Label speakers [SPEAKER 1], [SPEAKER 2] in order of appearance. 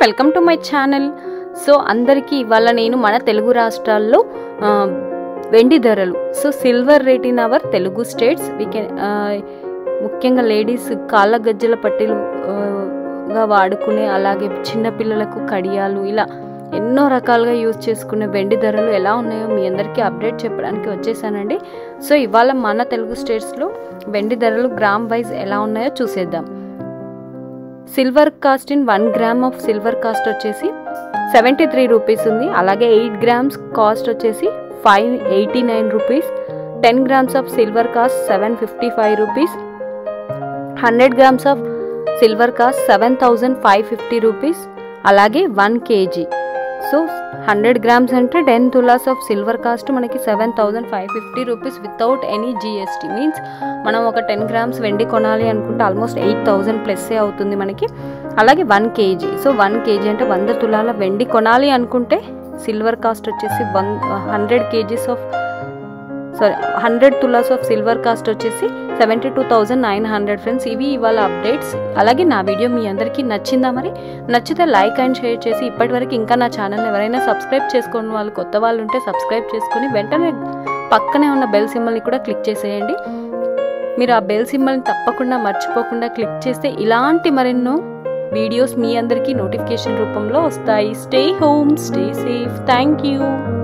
[SPEAKER 1] welcome to my channel so అందరికీ ఇవాళ నేను మన తెలుగు రాష్ట్రాల్లో ఆ, వెండి ధరలు so silver rate in our Telugu states we can ముఖ్యంగా లేడీస్ కాళ్ళ గజ్జల పట్టీలు ఆ, గా వాడుకునే అలాగే చిన్నపిల్లలకు కడియాలు ఇలా ఎన్నో రకాలుగా యూజ్ చేసుకునే వెండి ధరలు ఎలా ఉన్నాయో మీ అందరికీ అప్డేట్ చెప్పడానికి వచ్చేసానండి సో ఇవాళ మన తెలుగు స్టేట్స్లో వెండి ధరలు గ్రామ్ వైజ్ ఎలా ఉన్నాయో చూసేద్దాం silver cost in one gram of silver cost వచ్చేసి సెవెంటీ త్రీ రూపీస్ ఉంది అలాగే ఎయిట్ గ్రామ్స్ కాస్ట్ వచ్చేసి five eighty nine rupees ten grams of silver cost seven fifty five rupees hundred grams of silver cost seven thousand five fifty rupees అలాగే one KG so hundred grams అంటే ten తులాస్ of silver cost మనకి seven thousand five fifty rupees without any GST means మనం ఒక ten grams వెండి కొనాలి అనుకుంటే almost eight thousand ప్లస్సే అవుతుంది మనకి అలాగే one KG so one KG అంటే వంద తులాల వెండి కొనాలి అనుకుంటే సిల్వర్ కాస్ట్ వచ్చేసి one hundred KGs of sorry hundred తులాస్ ఆఫ్ సిల్వర్ కాస్ట్ వచ్చేసి seventy two thousand nine hundred friends ఇవి ఇవాళ అప్డేట్స్ అలాగే నా వీడియో మీ అందరికీ నచ్చిందా మరి నచ్చితే లైక్ అండ్ షేర్ చేసి ఇప్పటివరకు ఇంకా నా ఛానల్ని ఎవరైనా సబ్స్క్రైబ్ చేసుకున్న వాళ్ళు కొత్త వాళ్ళు ఉంటే సబ్స్క్రైబ్ చేసుకొని వెంటనే పక్కనే ఉన్న బెల్ సింబల్ని కూడా క్లిక్ చేసేయండి మీరు ఆ బెల్ సింబల్ని తప్పకుండా మర్చిపోకుండా క్లిక్ చేస్తే ఇలాంటి మరెన్నో వీడియోస్ మీ అందరికీ నోటిఫికేషన్ రూపంలో వస్తాయి stay home stay safe thank you